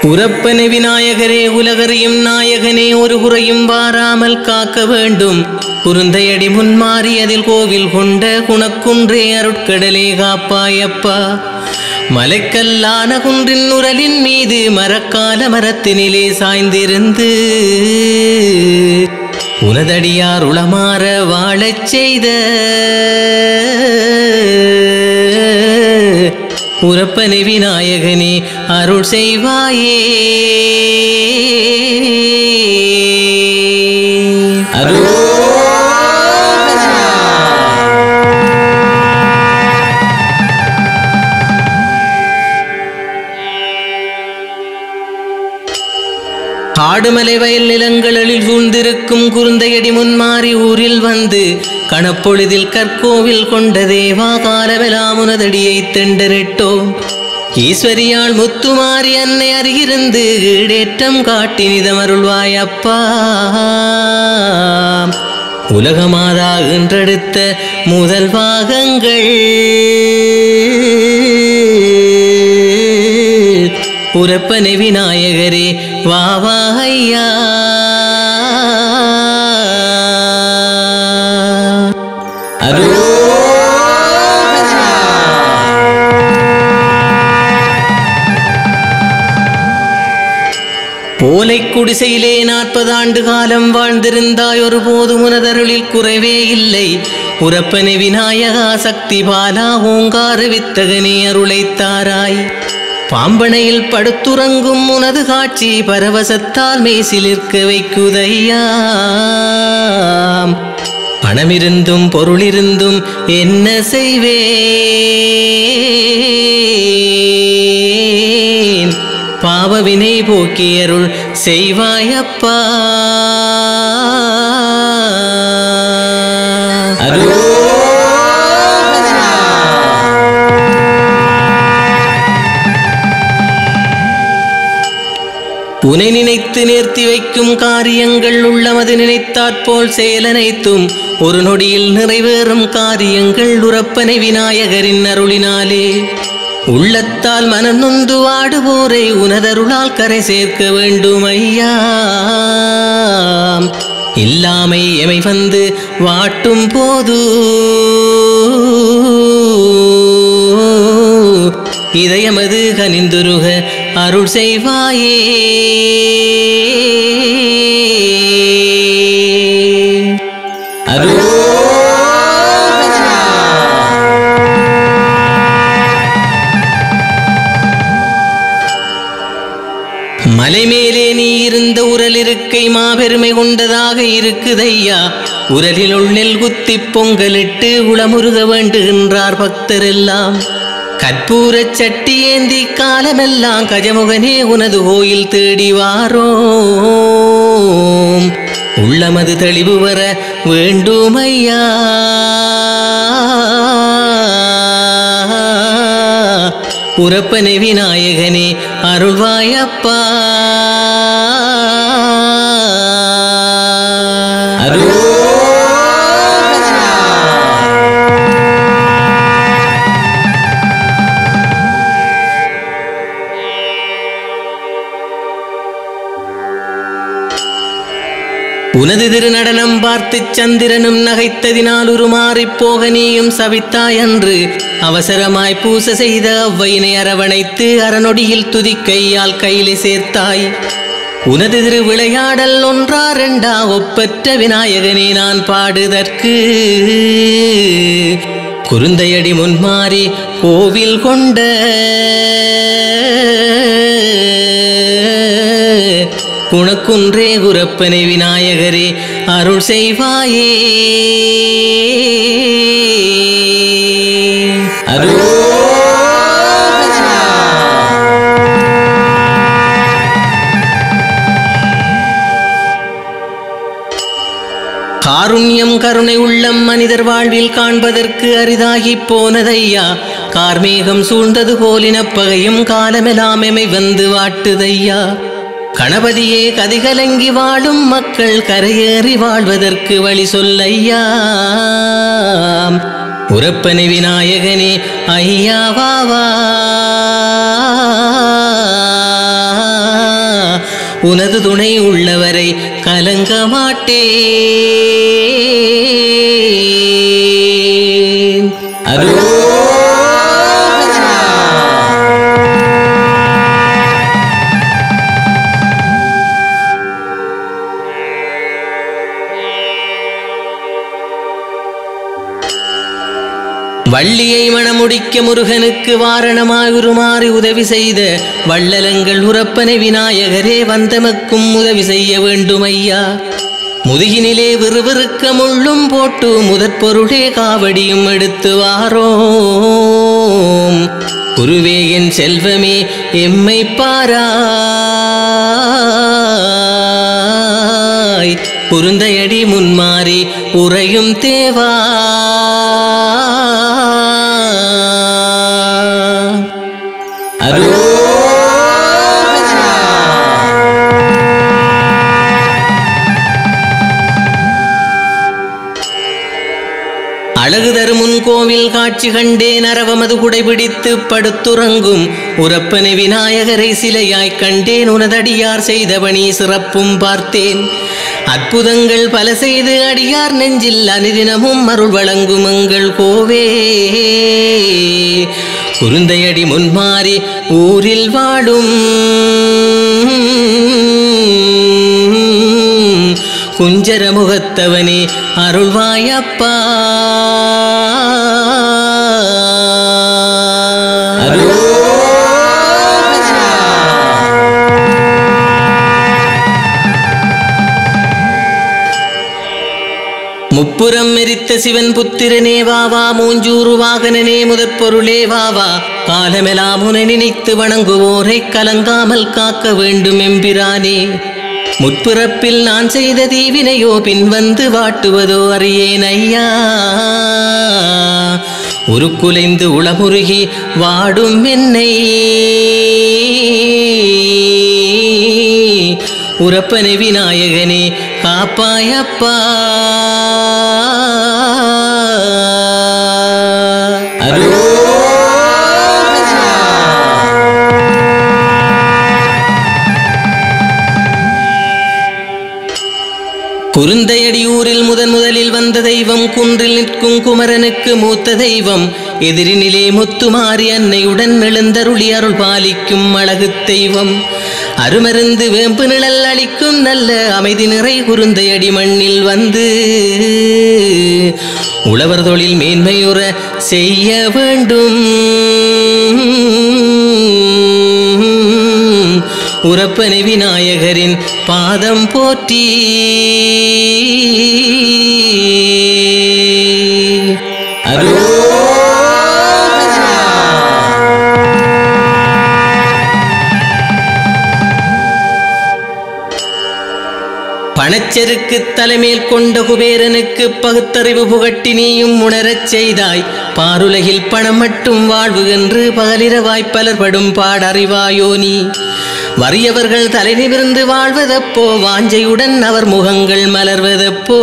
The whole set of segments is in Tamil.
உரப்பன விநாயகரே உலகறியும் நாயகனே ஒரு குறையும் வாராமல் காக்க வேண்டும் குருந்தையடி முன்மாறி அதில் கோவில் கொண்ட குணக்குன்றே அருட்கடலே காப்பாயப்பா மலைக்கல்லான குன்றின் உரலின் மீது மரக்கால மரத்தினிலே சாய்ந்திருந்து உனதடியார் உளமாற வாழச் செய்த உரப்பனை விநாயகனே அருள் செய்வாயே காடுமலை வயல் நிலங்களில் சூழ்ந்திருக்கும் குருந்தையடி முன்மாறி ஊரில் வந்து கணப்பொழுதில் கற்கோவில் கொண்ட தேவா காலமெலாம் உனதடியை தெண்டரிட்டோம் ஈஸ்வரியாள் முத்துமாரி அன்னை அருகிருந்து ஈடேற்றம் காட்டி நிதமருள்வாயப்பா உலகமாதா என்றெடுத்த முதல் பாகங்கள் உரப்பனை விநாயகரே வா வா ஐயா போலை குடிசையிலே நாற்பது ஆண்டு காலம் வாழ்ந்திருந்தாய் ஒருபோது உனதருளில் குறைவே இல்லை உரப்பனை விநாயகா சக்தி பாலா ஓங்கார வித்தகனே அருளைத்தாராய் பாம்பனையில் படுத்துறங்கும் உனது காட்சி பரவசத்தால் மேசிலிருக்க வைக்குதையா பணமிருந்தும் பொருளிருந்தும் என்ன செய்வேன் பாவவினை போக்கியருள் செய்வாயப்பா உனை நினைத்து நேர்த்தி வைக்கும் காரியங்கள் உள்ளமது நினைத்தாற்போல் செயலனைத்தும் ஒரு நொடியில் நிறைவேறும் காரியங்கள் உரப்பனை விநாயகரின் அருளினாலே உள்ளத்தால் மனம் நொந்து வாடுவோரை உனதருளால் கரை சேர்க்க வேண்டும் ஐயா இல்லாமை எமை வந்து வாட்டும் போது இதயமது கனிந்துருக அருள் செய்வாயே அருள் மலை மேலே நீ இருந்த உரல் இருக்கை மாபெருமை கொண்டதாக இருக்குதையா உரலில் உள்நெல் குத்தி பொங்கலிட்டு உளமுருக வேண்டுகின்றார் பக்தர் எல்லாம் கற்பூரச் சட்டி ஏந்தி காலமெல்லாம் கஜமுகனே உனது கோயில் தேடி வாரோம் உள்ளமது தெளிவு வர வேண்டுமையா உரப்பனை விநாயகனே அருள்வாயப்பா உனது திருநடனம் பார்த்து சந்திரனும் நகைத்ததினால் உருமாறிப் போக நீயும் சவித்தாய் அன்று அவசரமாய் பூச செய்த அவ்வையினை அரவணைத்து அறநொடியில் துதிக்கையால் கையிலே சேர்த்தாய் உனது திரு விளையாடல் ஒன்றா ரெண்டா ஒப்பற்ற விநாயகனே நான் பாடுதற்கு குருந்தையடி முன்மாறி கோவில் கொண்ட குணக்குன்றே குரப்பனை விநாயகரே அருள் செய்வாயே அருள் காருண்யம் கருணை உள்ளம் மனிதர் வாழ்வில் காண்பதற்கு அரிதாகிப் போனதையா கார்மேகம் சூழ்ந்தது போலினப்பகையும் காலமெல்லாம் எமை வந்து வாட்டுதையா கணபதியே கதிகலங்கி வாழும் மக்கள் கரையேறி வாழ்வதற்கு வழி சொல்லையா உரப்பனை விநாயகனே ஐயா வா வா உனது துணை உள்ளவரை கலங்க மாட்டேன் வள்ளியை மணமுடிக்க முருகனுக்கு வாரணமாய் உருமாறி உதவி செய்த வள்ளலங்கள் உரப்பனை விநாயகரே வந்தமக்கும் உதவி செய்ய வேண்டும் ஐயா முதுகினிலே விறுவிறுக்க முள்ளும் போட்டு முதற் பொருளே காவடியும் எடுத்து வாரோம் குருவே என் செல்வமே எம்மை பாராய் குருந்தையடி முன்மாறி உறையும் தேவா அழகு தருமுன் கோவில் காட்சி கண்டேன் அரவமது குடைபிடித்து படுத்துறங்கும் உரப்பனை விநாயகரை சிலையாய் கண்டேன் உனதடியார் செய்த பணி சிறப்பும் பார்த்தேன் அற்புதங்கள் பல செய்து அடியார் நெஞ்சில் அனுதினமும் அருள் வழங்கும் எங்கள் கோவே குருந்தையடி முன்மாறி ஊரில் வாடும் குஞ்சர முகத்தவனே அருள்வாயப்பா முப்புறம் எரித்த சிவன் புத்திரனே வாவா மூஞ்சூறு வாகனனே முதற் பொருளே வாவா காலமெல்லாம் உனை நினைத்து வணங்குவோரை கலங்காமல் காக்க வேண்டும் எம்பிரானே முற்பிறப்பில் நான் செய்த தீவினையோ பின் வந்து வாட்டுவதோ அறியேன் ஐயா உருக்குலைந்து உளமுருகி வாடும் என்னை உரப்பனை விநாயகனே காப்பாயப்பா குருந்தையடியூரில் முதன் முதலில் வந்த தெய்வம் குன்றில் நிற்கும் குமரனுக்கு மூத்த தெய்வம் எதிரினிலே முத்துமாரி அன்னையுடன் எழுந்தருளி அருள் பாலிக்கும் அழகு தெய்வம் அருமருந்து வேம்பு நிழல் அளிக்கும் நல்ல அமைதி நிறை குருந்தையடி மண்ணில் வந்து உழவர் தொழில் மேன்மையுற செய்ய வேண்டும் உரப்பனை விநாயகரின் பாதம் போற்றி பணச்செருக்கு தலைமேல் கொண்ட குபேரனுக்கு பகுத்தறிவு புகட்டி நீயும் உணரச் செய்தாய் பாருலகில் பணம் மட்டும் வாழ்வு என்று பகலிரவாய் பலர் படும் பாடறிவாயோ நீ வறியவர்கள் தலை நிமிர்ந்து வாழ்வதப்போ வாஞ்சையுடன் அவர் முகங்கள் மலர்வதப்போ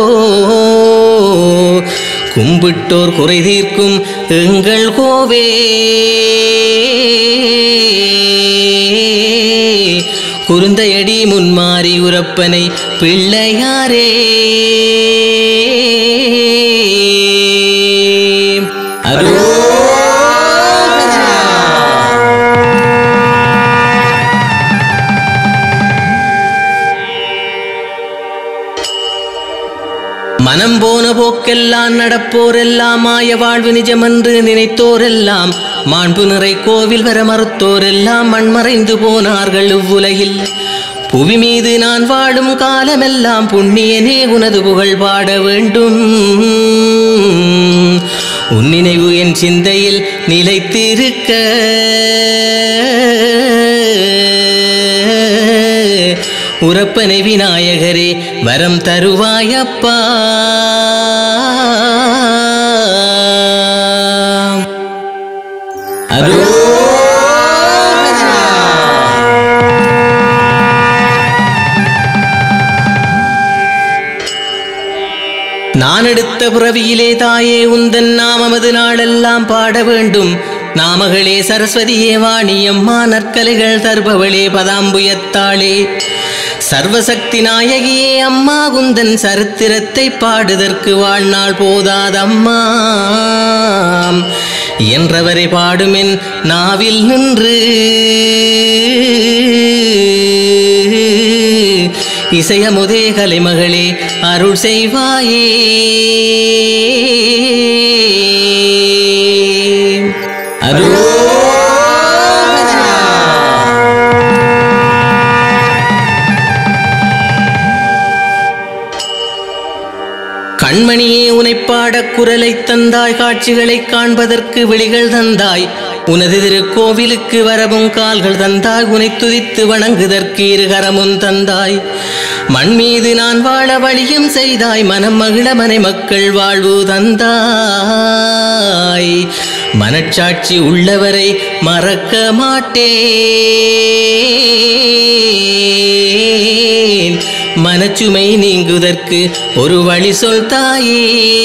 கும்பிட்டோர் குறை தீர்க்கும் எங்கள் கோவே குருந்தையடி முன்மாறி உரப்பனை பிள்ளையாரே மனம் போன போக்கெல்லாம் நடப்போரெல்லாம் மாய வாழ்வு நிஜமென்று நினைத்தோரெல்லாம் மாண்பு நிறை கோவில் வர மறுத்தோரெல்லாம் மண்மறைந்து போனார்கள் இவ்வுலகில் புவி மீது நான் வாடும் காலமெல்லாம் புண்ணியனே உனது புகழ் பாட வேண்டும் உன் நினைவு என் சிந்தையில் நிலைத்திருக்க உரப்பனை விநாயகரே வரம் தருவாயப்பா நான் எடுத்த பிறவியிலே தாயே உந்தன் நாமமது நாளெல்லாம் பாட வேண்டும் நாமகளே சரஸ்வதியே வாணியம்மா நற்கலைகள் தருபவளே பதாம்புயத்தாளே சர்வசக்தி நாயகியே அம்மா குந்தன் சரித்திரத்தை பாடுதற்கு வாழ்நாள் போதாதம்மா என்றவரை பாடுமென் நாவில் நின்று இசையமுதே கலைமகளே அருள் செய்வாயே கண்மணியே உனைப் பாடக் குரலை தந்தாய் காட்சிகளைக் காண்பதற்கு விழிகள் தந்தாய் உனது திருக்கோவிலுக்கு வரவும் கால்கள் தந்தாய் உனை துதித்து வணங்குதற்கு இருகரமும் தந்தாய் மண் மீது நான் வாழ வழியும் செய்தாய் மனம் மகிழ மனை மக்கள் வாழ்வு தந்தாய் மனச்சாட்சி உள்ளவரை மறக்க மாட்டேன் மனச்சுமை நீங்குதற்கு ஒரு வழி சொல் தாயே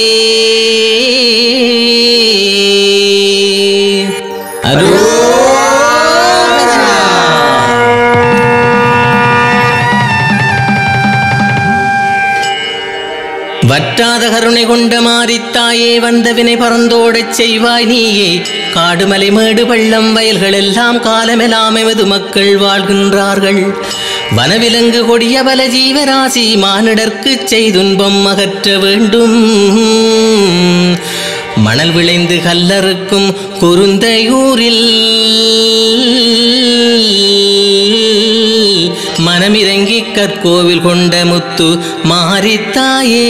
வற்றாத கருணை கொண்ட மாரித்தாயே வந்த வினை பறந்தோடச் செய்வாய் நீயே காடுமலை மேடு பள்ளம் வயல்கள் எல்லாம் காலமெல்லாம் எமது மக்கள் வாழ்கின்றார்கள் வனவிலங்கு கொடிய பல ஜீவராசி மானிடர்க்குச் செய்துன்பம் அகற்ற வேண்டும் மணல் விளைந்து கல்லறுக்கும் குருந்தையூரில் மனமிறங்கி கற்கோவில் கொண்ட முத்து மாரித்தாயே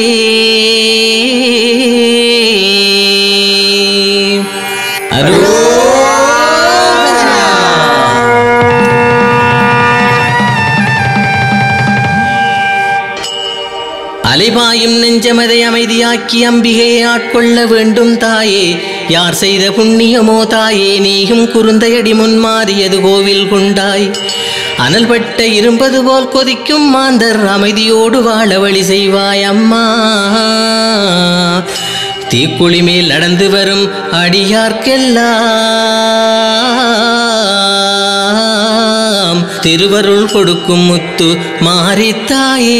அலைபாயும் நெஞ்சமதை அமைதியாக்கி அம்பிகையை ஆட்கொள்ள வேண்டும் தாயே யார் செய்த புண்ணியமோ தாயே நீயும் குறுந்தையடி முன்மாறியது கோவில் கொண்டாய் அனல்பட்ட இரும்பது போல் கொதிக்கும் மாந்தர் அமைதியோடு வாழ வழி செய்வாய் அம்மா தீக்குழி மேல் நடந்து வரும் அடியார்க்கெல்லாம் திருவருள் கொடுக்கும் முத்து மாரித்தாயே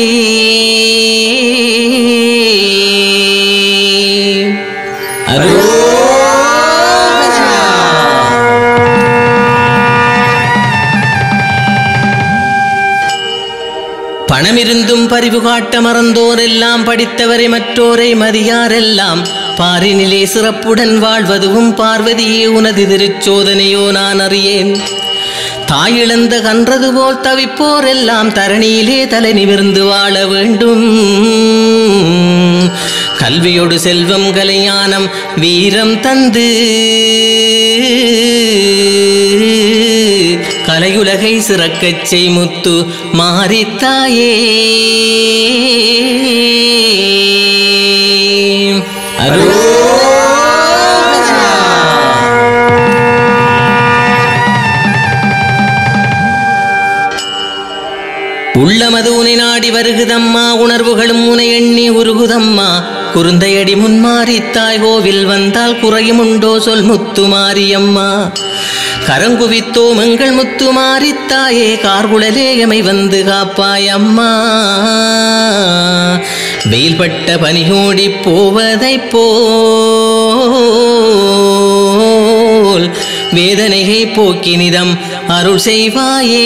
பணமிருந்தும் பரிவு காட்ட மறந்தோரெல்லாம் படித்தவரை மற்றோரை மதியாரெல்லாம் பாரினிலே சிறப்புடன் வாழ்வதுவும் பார்வதியே உனது திருச்சோதனையோ நான் அறியேன் தாயிழந்த கன்றது போல் தவிப்போரெல்லாம் தரணியிலே தலை நிமிர்ந்து வாழ வேண்டும் கல்வியோடு செல்வம் கலைஞானம் வீரம் தந்து கலையுலகை சிறக்கச் செய் முத்து மாரித்தாயே உள்ளமது உனை நாடி வருகுதம்மா உணர்வுகளும் உனை எண்ணி உருகுதம்மா குறுந்தையடி முன்மாரித்தாய் கோவில் வந்தால் குறையும் உண்டோ சொல் முத்து மாரியம்மா கரங்குவித்தோம் எங்கள் முத்து மாரித்தாயே கார்குழலே எமை வந்து காப்பாய் அம்மா வெயில்பட்ட பனியோடி போவதைப் போல் வேதனையை போக்கினிதம் அருள் செய்வாயே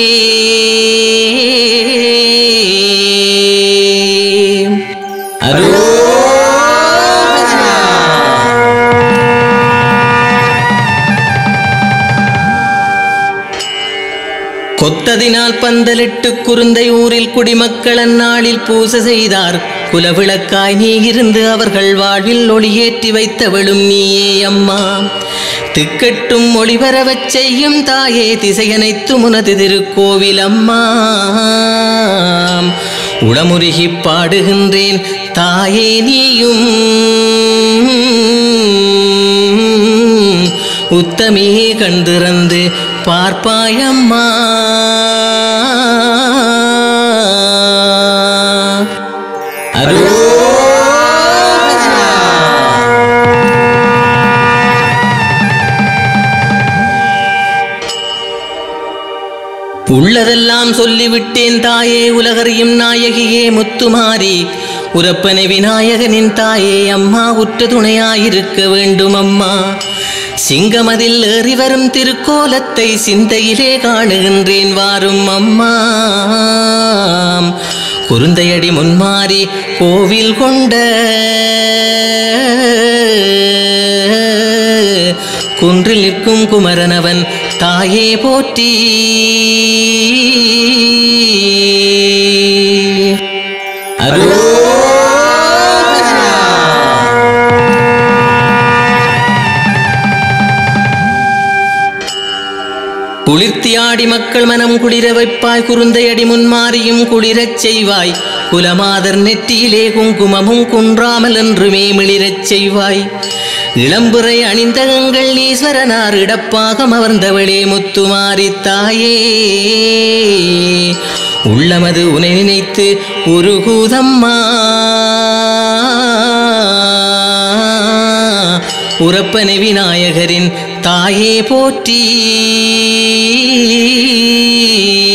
கொத்ததினால் பந்தலிட்டு குருந்தை ஊரில் குடிமக்கள் அந்நாளில் பூச செய்தார் குலவிளக்காய் நீ இருந்து அவர்கள் வாழ்வில் ஒளியேற்றி வைத்தவளும் நீயே அம்மா திக்கட்டும் ஒளிபரவச் செய்யும் தாயே திசையனைத்து முனது திருக்கோவில் அம்மா உளமுருகி பாடுகின்றேன் தாயே நீயும் உத்தமியே கண்டிறந்து பார்ப்பாயம்மா உள்ளதெல்லாம் சொல்லிவிட்டேன் தாயே உலகறியும் நாயகியே முத்துமாரி உரப்பனை விநாயகனின் தாயே அம்மா உற்ற துணையாயிருக்க வேண்டும் அம்மா சிங்கமதில் ஏறி வரும் திருக்கோலத்தை சிந்தையிலே காணுகின்றேன் வாரும் அம்மா குருந்தையடி முன்மாறி கோவில் கொண்ட குன்றில் நிற்கும் குமரனவன் தாயே போற்றி குளிர்த்தியாடி மக்கள் மனம் குளிர வைப்பாய் குருந்தையடி முன்மாறியும் குளிரச் செய்வாய் குலமாதர் நெற்றியிலே குங்குமமும் குன்றாமல் என்றுமே மிளிரச் செய்வாய் இளம்புரை அணிந்தகங்கள் ஈஸ்வரனார் இடப்பாகம் அமர்ந்தவளே முத்துமாரி தாயே உள்ளமது உனை நினைத்து உருகுதம்மா உரப்பனை விநாயகரின் தாயே போற்றி